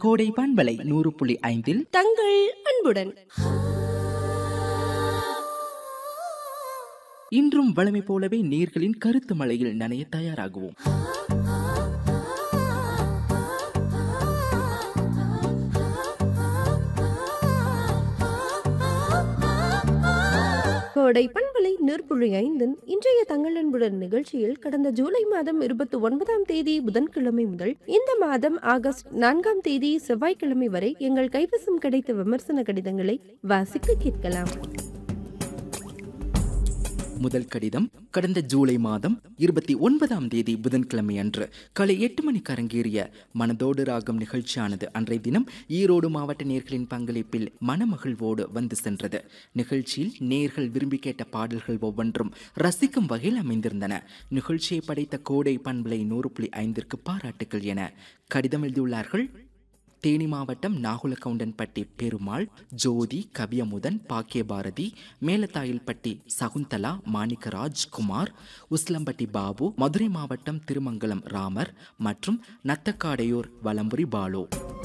கோடை பண்பலை நூறு புள்ளி ஐந்தில் தங்கள் அன்புடன் இன்றும் வழமை போலவே நீர்களின் கருத்து மழையில் நனைய தயாராகுவோம் கோடை பண்பலை நெற்புழி ஐந்தின் இன்றைய தங்கள் அன்புடன் நிகழ்ச்சியில் கடந்த ஜூலை மாதம் இருபத்தி ஒன்பதாம் தேதி புதன்கிழமை முதல் இந்த மாதம் ஆகஸ்ட் நான்காம் தேதி செவ்வாய்க்கிழமை வரை எங்கள் கைவசம் கிடைத்த விமர்சன கடிதங்களை வாசிக்க கேட்கலாம் முதல் கடிதம் கடந்த ஜூலை மாதம் இருபத்தி ஒன்பதாம் தேதி புதன்கிழமை அன்று காலை எட்டு மணிக்கு அரங்கேறிய மனதோடு ராகம் நிகழ்ச்சியானது அன்றைய தினம் ஈரோடு மாவட்ட நேர்களின் பங்களிப்பில் மனமகிழ்வோடு வந்து சென்றது நிகழ்ச்சியில் நேர்கள் விரும்பி கேட்ட பாடல்கள் ஒவ்வொன்றும் ரசிக்கும் வகையில் அமைந்திருந்தன நிகழ்ச்சியை படைத்த கோடை பண்பலை நூறு புள்ளி ஐந்திற்கு பாராட்டுகள் என கடிதம் எழுதியுள்ளார்கள் தேனி மாவட்டம் நாகுலகவுண்டன்பட்டி பெருமாள் ஜோதி கவியமுதன் பாக்கியபாரதி மேலத்தாயில்பட்டி சகுந்தலா மாணிக்கராஜ் குமார் உஸ்லம்பட்டி பாபு மதுரை மாவட்டம் திருமங்கலம் ராமர் மற்றும் நத்தக்காடையூர் வலம்புரி பாலு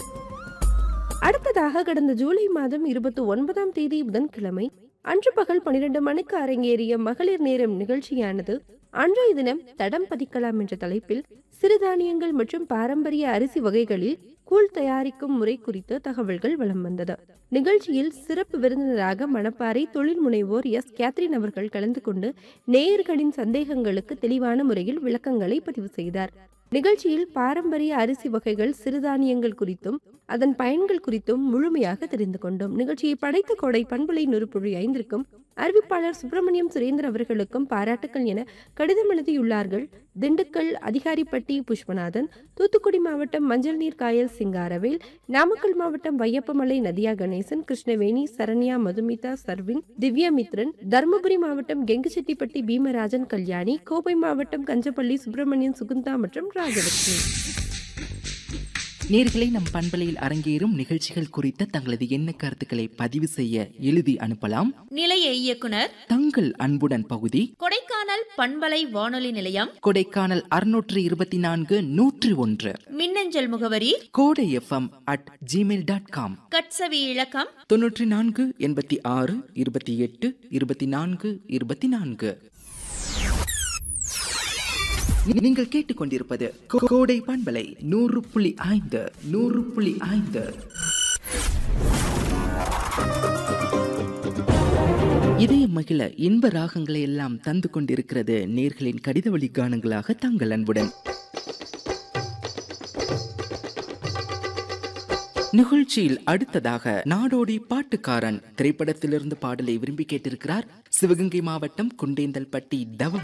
அடுத்ததாக கடந்த ஜூலை மாதம் இருபத்தி ஒன்பதாம் தேதி புதன்கிழமை அன்று பகல் பனிரெண்டு மணிக்கு அரங்கேறிய மகளிர் நேரம் நிகழ்ச்சியானது அன்றைய தினம் தடம் பதிக்கலாம் என்ற தலைப்பில் சிறுதானியங்கள் மற்றும் பாரம்பரிய அரிசி வகைகளில் கூழ் தயாரிக்கும் முறை குறித்து தகவல்கள் வலம் வந்தது நிகழ்ச்சியில் சிறப்பு விருந்தினராக மணப்பாறை தொழில் முனைவோர் எஸ் கேத்ரின் அவர்கள் கலந்து கொண்டு நேயர்களின் சந்தேகங்களுக்கு தெளிவான முறையில் விளக்கங்களை பதிவு செய்தார் நிகழ்ச்சியில் பாரம்பரிய அரிசி வகைகள் சிறுதானியங்கள் குறித்தும் அதன் பயன்கள் குறித்தும் முழுமையாக தெரிந்து கொண்டோம் நிகழ்ச்சியை படைத்த கொடை பண்புலை நுறுப்புழி ஐந்திற்கும் அறிவிப்பாளர் சுப்பிரமணியம் சுரேந்தர் அவர்களுக்கும் பாராட்டுக்கள் என கடிதம் எழுதியுள்ளார்கள் திண்டுக்கல் அதிகாரிப்பட்டி புஷ்பநாதன் தூத்துக்குடி மாவட்டம் மஞ்சள் நீர் காயல் சிங்காரவேல் நாமக்கல் மாவட்டம் வையப்பமலை நதியா கணேசன் கிருஷ்ணவேணி சரண்யா மதுமிதா சர்வின் திவ்யமித்ரன் தருமபுரி மாவட்டம் கெங்குச்செட்டிப்பட்டி பீமராஜன் கல்யாணி கோவை மாவட்டம் கஞ்சப்பள்ளி சுப்பிரமணியன் சுகுந்தா மற்றும் ராஜலட்சுமி நேர்களை நம் பண்பலையில் அரங்கேறும் நிகழ்ச்சிகள் குறித்த தங்களது எண்ண கருத்துக்களை பதிவு செய்ய எழுதி அனுப்பலாம் நிலைய இயக்குனர் தங்கள் அன்புடன் பகுதி கொடைக்கானல் பண்பலை வானொலி நிலையம் கொடைக்கானல் அறுநூற்று இருபத்தி நான்கு நூற்றி ஒன்று மின்னஞ்சல் முகவரி Kodai FM at Gmail dot com கட்சவி இலக்கம் தொன்னூற்றி நான்கு எண்பத்தி ஆறு இருபத்தி எட்டு இருபத்தி நான்கு இருபத்தி நான்கு நீங்கள் கேட்டுக்கொண்டிருப்பது கோ- கோடை பண்பலை நூறு புள்ளி ஐந்து நூறு புள்ளி ஐந்து இதய மகிழ இன்ப ராகங்களை எல்லாம் தந்து கொண்டிருக்கிறது நேர்களின் கடித வழி கானங்களாக தங்கள் அன்புடன் நிகழ்ச்சியில் அடுத்ததாக நாடோடி பாட்டுக்காரன் திரைப்படத்திலிருந்து பாடலை விரும்பி கேட்டிருக்கிறார் சிவகங்கை மாவட்டம் குண்டேந்தல்பட்டி தவ